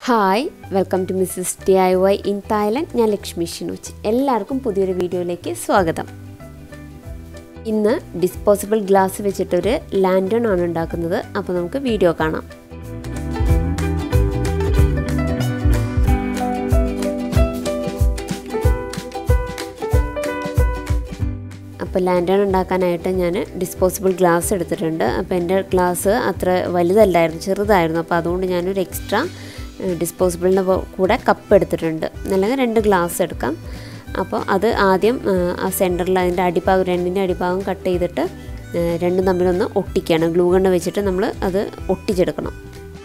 hi welcome to Mrs T I Y in Thailand ഞാൻ ലക്ഷ്മി ഷിനോജ് എല്ലാവർക്കും പുതിയൊരു വീഡിയോയിലേക്ക് സ്വാഗതം ഇന്ന് ഡിസ്പോസിബിൾ ഗ്ലാസ് വെച്ചിട്ടൊരു ലാൻഡൺ ആണ് ഉണ്ടാക്കുന്നത് അപ്പോൾ നമുക്ക് വീഡിയോ കാണാം അപ്പോൾ ലാൻഡൺ ഉണ്ടാക്കാനായിട്ട് ഞാൻ ഡിസ്പോസിബിൾ ഗ്ലാസ് എടുത്തിട്ടുണ്ട് അപ്പോൾ എൻ്റെ ഗ്ലാസ് അത്ര വലുതല്ലായിരുന്നു ചെറുതായിരുന്നു അപ്പോൾ അതുകൊണ്ട് ഞാനൊരു എക്സ്ട്രാ ഡിസ്പോസിബിളിൻ്റെ കൂടെ കപ്പ് എടുത്തിട്ടുണ്ട് അല്ലെങ്കിൽ രണ്ട് ഗ്ലാസ് എടുക്കാം അപ്പോൾ അത് ആദ്യം ആ സെൻറ്ററിൽ അതിൻ്റെ അടിഭാഗം രണ്ടിൻ്റെ അടിഭാഗം കട്ട് ചെയ്തിട്ട് രണ്ടും തമ്മിലൊന്ന് ഒട്ടിക്കണം ഗ്ലൂ ഗണ്ണ് വെച്ചിട്ട് നമ്മൾ അത് ഒട്ടിച്ചെടുക്കണം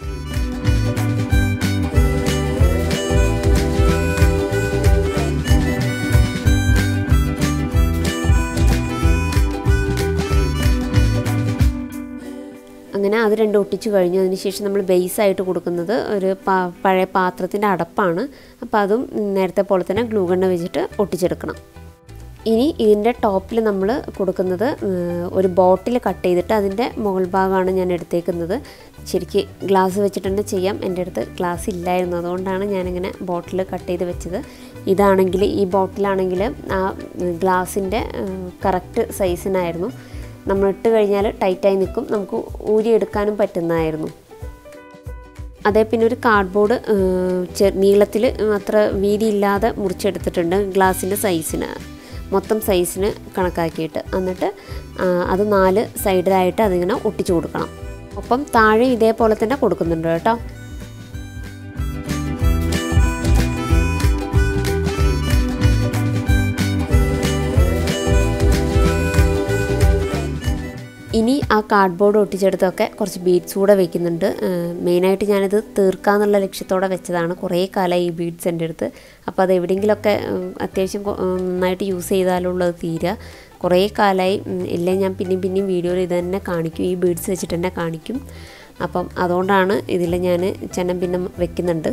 അങ്ങനെ അത് രണ്ടും ഒട്ടിച്ചു കഴിഞ്ഞു അതിനുശേഷം നമ്മൾ ബേസായിട്ട് കൊടുക്കുന്നത് ഒരു പഴയ പാത്രത്തിൻ്റെ അടപ്പാണ് അപ്പോൾ അതും നേരത്തെ പോലെ തന്നെ ഗ്ലൂ ഗണ്ണ് വെച്ചിട്ട് ഒട്ടിച്ചെടുക്കണം ഇനി ഇതിൻ്റെ ടോപ്പിൽ നമ്മൾ കൊടുക്കുന്നത് ഒരു ബോട്ടിൽ കട്ട് ചെയ്തിട്ട് അതിൻ്റെ മുകൾ ഭാഗമാണ് ഞാൻ എടുത്തേക്കുന്നത് ശരിക്ക് ഗ്ലാസ് വെച്ചിട്ട് തന്നെ ചെയ്യാം എൻ്റെ അടുത്ത് ഗ്ലാസ് ഇല്ലായിരുന്നു അതുകൊണ്ടാണ് ഞാനിങ്ങനെ ബോട്ടിൽ കട്ട് ചെയ്ത് വെച്ചത് ഇതാണെങ്കിൽ ഈ ബോട്ടിലാണെങ്കിൽ ആ ഗ്ലാസിൻ്റെ കറക്റ്റ് സൈസിനായിരുന്നു നമ്മൾ ഇട്ട് കഴിഞ്ഞാൽ ടൈറ്റായി നിൽക്കും നമുക്ക് ഊരിയെടുക്കാനും പറ്റുന്നതായിരുന്നു അതേ പിന്നെ ഒരു കാർഡ്ബോർഡ് നീളത്തിൽ അത്ര വീതിയില്ലാതെ മുറിച്ചെടുത്തിട്ടുണ്ട് ഗ്ലാസിൻ്റെ സൈസിന് മൊത്തം സൈസിന് കണക്കാക്കിയിട്ട് എന്നിട്ട് അത് നാല് സൈഡിലായിട്ട് അതിങ്ങനെ ഒട്ടിച്ചു കൊടുക്കണം ഒപ്പം താഴെ ഇതേപോലെ തന്നെ കൊടുക്കുന്നുണ്ട് കേട്ടോ ഇനി ആ കാർഡ്ബോർഡ് ഒട്ടിച്ചെടുത്തൊക്കെ കുറച്ച് ബീഡ്സ് കൂടെ വെക്കുന്നുണ്ട് മെയിനായിട്ട് ഞാനിത് തീർക്കാന്നുള്ള ലക്ഷ്യത്തോടെ വെച്ചതാണ് കുറേ കാലമായി ഈ ബീഡ്സ് എൻ്റെ അടുത്ത് അപ്പോൾ അത് എവിടെയെങ്കിലുമൊക്കെ അത്യാവശ്യം നന്നായിട്ട് യൂസ് ചെയ്താലുള്ളത് തീരുക കുറേ കാലമായി ഇല്ലേ ഞാൻ പിന്നെയും പിന്നെയും വീഡിയോയിൽ ഇത് തന്നെ കാണിക്കും ഈ ബീഡ്സ് വെച്ചിട്ട് തന്നെ കാണിക്കും അപ്പം അതുകൊണ്ടാണ് ഇതിൽ ഞാൻ ചെന്നം പിന്നെ വെക്കുന്നുണ്ട്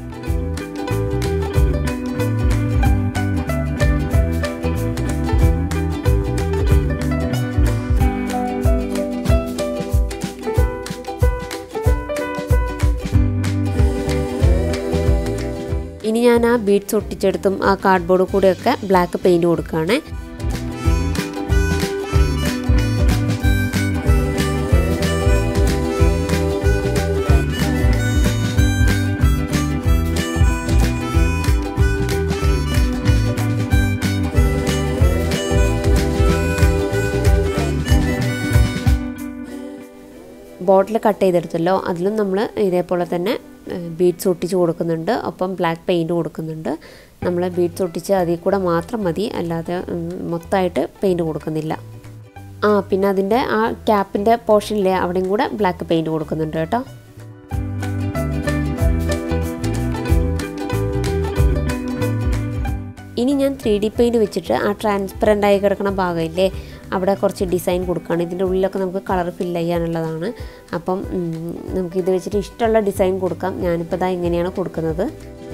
ഇനി ഞാൻ ആ ബീഡ്സ് ഒട്ടിച്ചെടുത്തും ആ കാർഡ്ബോർഡ് കൂടെയൊക്കെ ബ്ലാക്ക് പെയിൻറ് കൊടുക്കുകയാണ് ബോട്ടിൽ കട്ട് ചെയ്തെടുത്തല്ലോ അതിലും നമ്മൾ ഇതേപോലെ തന്നെ ബീഡ്സ് ഒട്ടിച്ച് കൊടുക്കുന്നുണ്ട് ഒപ്പം ബ്ലാക്ക് പെയിൻറ്റ് കൊടുക്കുന്നുണ്ട് നമ്മൾ ബീഡ്സ് ഒട്ടിച്ച് അതിൽ കൂടെ മാത്രം മതി അല്ലാതെ മൊത്തമായിട്ട് പെയിൻറ്റ് കൊടുക്കുന്നില്ല ആ പിന്നെ അതിൻ്റെ ആ ക്യാപ്പിൻ്റെ പോർഷനിലെ അവിടെയും കൂടെ ബ്ലാക്ക് പെയിൻറ്റ് കൊടുക്കുന്നുണ്ട് കേട്ടോ ഇനി ഞാൻ ത്രീ ഡി പെയിൻറ്റ് വെച്ചിട്ട് ആ ട്രാൻസ്പെറൻ്റ് ആയി കിടക്കുന്ന ഭാഗമില്ലേ അവിടെ കുറച്ച് ഡിസൈൻ കൊടുക്കുകയാണ് ഇതിൻ്റെ ഉള്ളിലൊക്കെ നമുക്ക് കളർ ഫില്ല് ചെയ്യാനുള്ളതാണ് അപ്പം നമുക്കിത് വെച്ചിട്ട് ഇഷ്ടമുള്ള ഡിസൈൻ കൊടുക്കാം ഞാനിപ്പോൾ ഇതാ ഇങ്ങനെയാണ് കൊടുക്കുന്നത്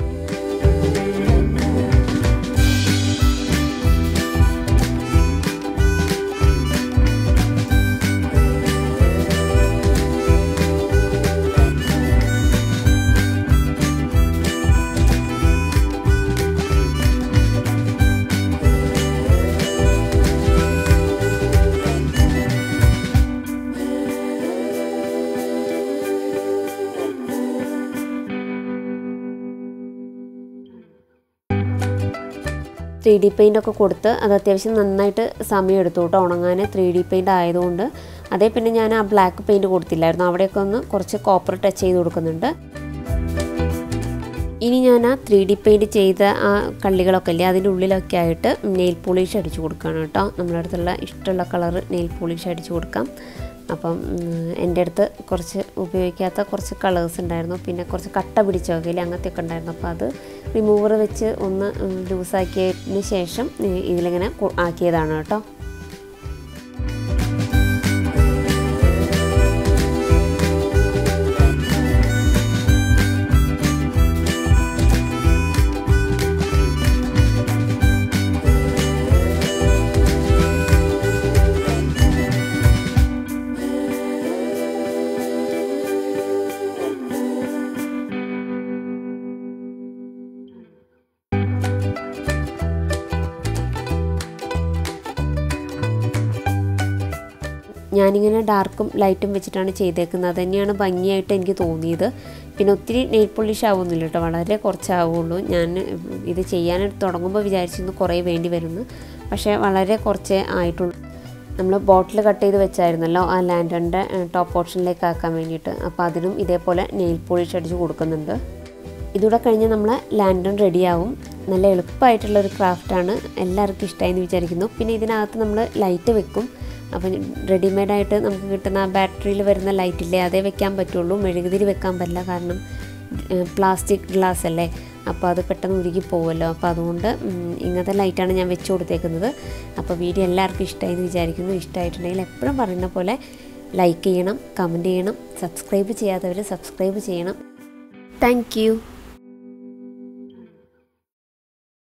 ത്രീ ഡി പെയിൻ്റ് ഒക്കെ കൊടുത്ത് അത് അത്യാവശ്യം നന്നായിട്ട് സമയം എടുത്തു കേട്ടോ ഉണങ്ങാൻ ത്രീ ഡി പെയിൻ്റ് ആയതുകൊണ്ട് അതേ പിന്നെ ഞാൻ ആ ബ്ലാക്ക് പെയിൻറ്റ് കൊടുത്തില്ലായിരുന്നു അവിടെയൊക്കെ ഒന്ന് കുറച്ച് കോപ്പർ ടച്ച് ചെയ്ത് കൊടുക്കുന്നുണ്ട് ഇനി ഞാൻ ആ ത്രീ ഡി പെയിൻറ്റ് ചെയ്ത ആ കള്ളികളൊക്കെ ഇല്ലേ അതിൻ്റെ ഉള്ളിലൊക്കെ ആയിട്ട് നെയിൽ പോളിഷ് അടിച്ചു കൊടുക്കുകയാണ് കേട്ടോ നമ്മുടെ അടുത്തുള്ള ഇഷ്ടമുള്ള കളർ നെയിൽ പോളിഷ് അടിച്ചു കൊടുക്കാം അപ്പം എൻ്റെ അടുത്ത് കുറച്ച് ഉപയോഗിക്കാത്ത കുറച്ച് കളേഴ്സ് ഉണ്ടായിരുന്നു പിന്നെ കുറച്ച് കട്ട പിടിച്ചൊക്കെ ഇല്ലേ അങ്ങനത്തെയൊക്കെ ഉണ്ടായിരുന്നു അപ്പോൾ അത് റിമൂവർ വെച്ച് ഒന്ന് ലൂസാക്കിയതിന് ശേഷം ഇതിലിങ്ങനെ ആക്കിയതാണ് കേട്ടോ ഞാനിങ്ങനെ ഡാർക്കും ലൈറ്റും വെച്ചിട്ടാണ് ചെയ്തേക്കുന്നത് അത് തന്നെയാണ് ഭംഗിയായിട്ട് എനിക്ക് തോന്നിയത് പിന്നെ ഒത്തിരി നെയിൽ പോളിഷ് ആവുന്നില്ല കേട്ടോ വളരെ കുറച്ചാവുള്ളൂ ഞാൻ ഇത് ചെയ്യാൻ തുടങ്ങുമ്പോൾ വിചാരിച്ചിരുന്നു കുറേ വേണ്ടി വരുന്നു പക്ഷേ വളരെ കുറച്ചേ ആയിട്ടുള്ളൂ നമ്മൾ ബോട്ടിൽ കട്ട് ചെയ്ത് വെച്ചായിരുന്നല്ലോ ആ ലാൻഡറിൻ്റെ ടോപ്പ് പോർഷനിലേക്ക് ആക്കാൻ വേണ്ടിയിട്ട് അപ്പോൾ അതിനും ഇതേപോലെ നെയിൽ പോളിഷ് അടിച്ച് കൊടുക്കുന്നുണ്ട് ഇതൂടെ കഴിഞ്ഞ് നമ്മൾ ലാൻഡൺ റെഡിയാവും നല്ല എളുപ്പമായിട്ടുള്ള ഒരു ക്രാഫ്റ്റാണ് എല്ലാവർക്കും ഇഷ്ടമായി എന്ന് വിചാരിക്കുന്നു പിന്നെ ഇതിനകത്ത് നമ്മൾ ലൈറ്റ് വെക്കും അപ്പം റെഡിമെയ്ഡായിട്ട് നമുക്ക് കിട്ടുന്ന ആ ബാറ്ററിയിൽ വരുന്ന ലൈറ്റില്ലേ അതേ വെക്കാൻ പറ്റുള്ളൂ മെഴുകുതിരി വെക്കാൻ പറ്റില്ല കാരണം പ്ലാസ്റ്റിക് ഗ്ലാസ് അല്ലേ അപ്പോൾ അത് പെട്ടെന്ന് ഉരുകി പോകുമല്ലോ അപ്പോൾ അതുകൊണ്ട് ഇങ്ങനത്തെ ലൈറ്റാണ് ഞാൻ വെച്ച് കൊടുത്തേക്കുന്നത് അപ്പോൾ വീഡിയോ എല്ലാവർക്കും ഇഷ്ടമായി എന്ന് വിചാരിക്കുന്നു ഇഷ്ടമായിട്ടുണ്ടെങ്കിൽ എപ്പോഴും പറയുന്ന പോലെ ലൈക്ക് ചെയ്യണം കമൻറ്റ് ചെയ്യണം സബ്സ്ക്രൈബ് ചെയ്യാത്തവർ സബ്സ്ക്രൈബ് ചെയ്യണം താങ്ക്